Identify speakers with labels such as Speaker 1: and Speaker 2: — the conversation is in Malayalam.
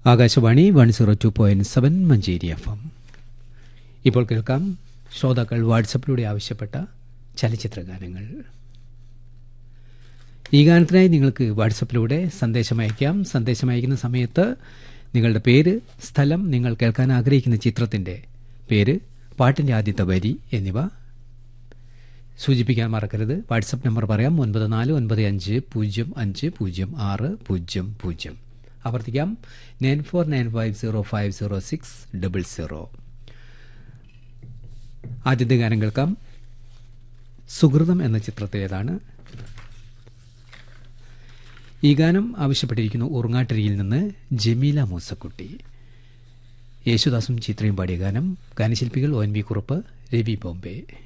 Speaker 1: Akashvani one zero two point seven Manjeri F M ഇപ്പോൾ കേൾക്കാം ശ്രോതാക്കൾ വാട്സപ്പിലൂടെ ആവശ്യപ്പെട്ട ചലച്ചിത്ര ഗാനങ്ങൾ ഈ ഗാനത്തിനായി നിങ്ങൾക്ക് വാട്സപ്പിലൂടെ സന്ദേശം അയക്കാം സന്ദേശം അയക്കുന്ന സമയത്ത് നിങ്ങളുടെ പേര് സ്ഥലം നിങ്ങൾ കേൾക്കാൻ ആഗ്രഹിക്കുന്ന ചിത്രത്തിൻ്റെ പേര് പാട്ടിൻ്റെ ആദ്യത്തെ വരി എന്നിവ സൂചിപ്പിക്കാൻ മറക്കരുത് വാട്സപ്പ് നമ്പർ പറയാം ഒൻപത് നാല് ഒൻപത് അഞ്ച് പൂജ്യം അഞ്ച് പൂജ്യം ആറ് പൂജ്യം പൂജ്യം ആവർത്തിക്കാം nine four nine five zero five zero six double zero ആദ്യത്തെ ഗാനം കേൾക്കാം സുഹൃതം എന്ന ചിത്രത്തിലേതാണ് ഈ ഗാനം ആവശ്യപ്പെട്ടിരിക്കുന്നു ഉറങ്ങാട്ടിരിയിൽ നിന്ന് ജമീല മൂസക്കുട്ടി യേശുദാസും ചിത്രയും പാടിയ ഗാനം ഗാനശില്പികൾ O N V Kurup Ravi Bombay